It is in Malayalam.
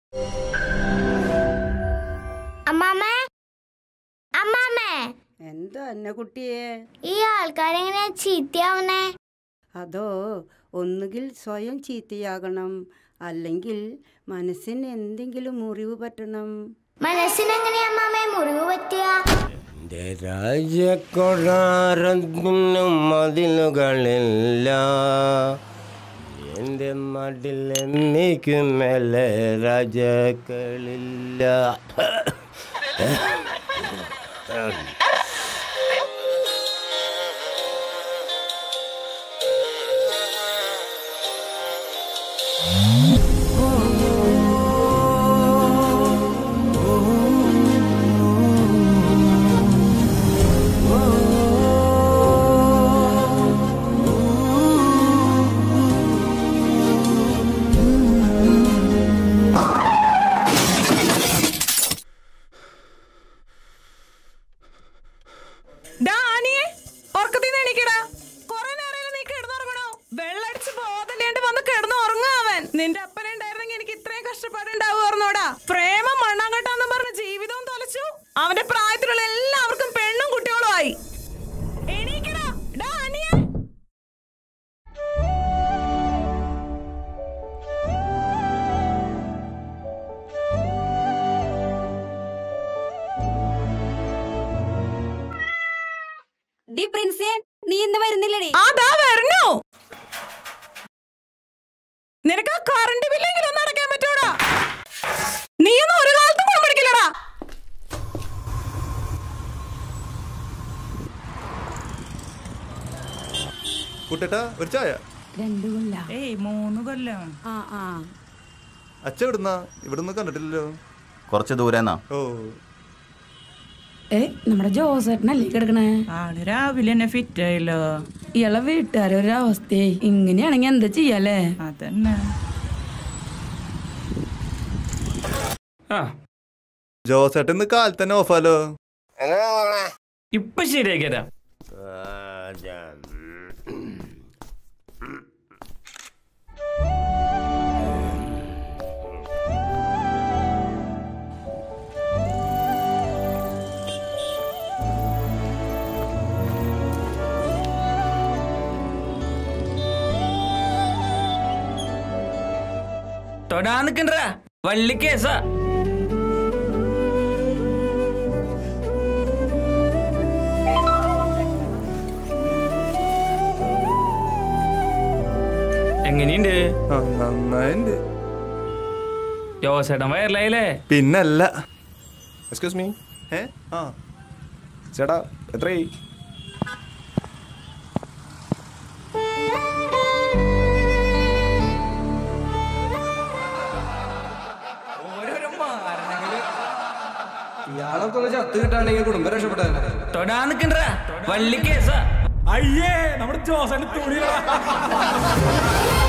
അമ്മാമ്മേ അമ്മാമ്മേ എന്താ എന്നെ കുട്ടിയെ ഈ ആൾക്കാരെങ്ങനെയാ ചീത്തയാവുന്നേ അതോ ഒന്നുകിൽ സ്വയം ചീത്തയാകണം അല്ലെങ്കിൽ മനസ്സിന് എന്തെങ്കിലും മുറിവ് പറ്റണം മനസ്സിനെങ്ങനെയാ അമ്മാമ്മേ മുറിവ് പറ്റിയ എന്റെ രാജകൊടാരത്തിനും മതിലുകളില്ല എന്റെ മടിൽ എന്നേക്കും മേലെ രാജാക്കളില്ല ഡാ, ആനിയെ, ഉറക്കത്തീന്ന് എണീക്കടാ. കുറേ നേരമായില്ലേ നീ കിടന്നുറങ്ങണു. വെള്ളടിച്ച് ബോധമില്ലാണ്ട് വന്ന് കിടന്നുറങ്ങുക അവൻ. നിന്റെ അപ്പനെ ഉണ്ടായിരുന്നെങ്കിൽ എനിക്ക് ഇത്രയും കഷ്ടപ്പാടുണ്ടാവുമായിരുന്നോടാ. പ്രേമം മണ്ണാങ്കട്ടാന്ന് പറഞ്ഞ് ജീവിതവും തൊലച്ചു അവന്റെ പ്രായത്തിലുള്ള എല്ലാവർക്കും പെണ്ണും കുട്ടികളും ആയി എണീക്കടാ. ഡാ, ആനിയെ. ഡി പ്രിൻസേ നീ ഇന്ന് വരുന്നില്ലടി ആ, ദാ വരണു. നിനക്ക് ആ കറണ്ട് ബില്ലെങ്കിലും ഒന്ന് അടയ്ക്കാൻ പറ്റൂടാ നീയൊന്നും ഒരു കാലത്തും ഗുണം പഠിക്കില്ലടാ കുട്ടേട്ടാ ഒരു ചായ രണ്ടു കൊല്ല ഏയ് മൂന്ന് കൊല്ലം ആ ആ അച്ഛ ഇവിടുന്ന ഇവിടുന്ന് കണ്ടിട്ടില്ലല്ലോ കുറച്ച് ദൂരെന്നാ ഓ ഏ നമ്മുടെ ജോസേട്ടനല്ലേ കിടക്കണേ ആള് രാവിലെ തന്നെ ഫിറ്റ് ആയല്ലോ ഇയാളെ വീട്ടുകാരെ ഒരു അവസ്ഥയെ ഇങ്ങനെയാണെങ്കി എന്താ ചെയ്യാലേ അതന്നെ ജോസേട്ടൻ ഇന്ന് കാലത്ത് തന്നെ ഓഫാലോ എങ്ങനെ പോകണേ ഇപ്പൊ ശരിയാക്കിയതാ തൊടാ നിക്കണ്ട വള്ളി കേസാ എങ്ങനെയുണ്ട് ആ നന്നായിണ്ട് ജോസേട്ടൻ വയറിലായില്ലേ പിന്നല്ല എക്സ്ക്യൂസ് മീ ഏ ആ ചേട്ടാ എത്രയായി ഇയാളൊക്കെ ഒന്ന് ചത്ത് കിട്ടാണെങ്കിൽ കുടുംബം രക്ഷപ്പെട്ടതന്നെ തൊടാ നിക്കണ്ട വള്ളി കേസാ അയ്യേ നമ്മുടെ ജോസന്റെ തുണി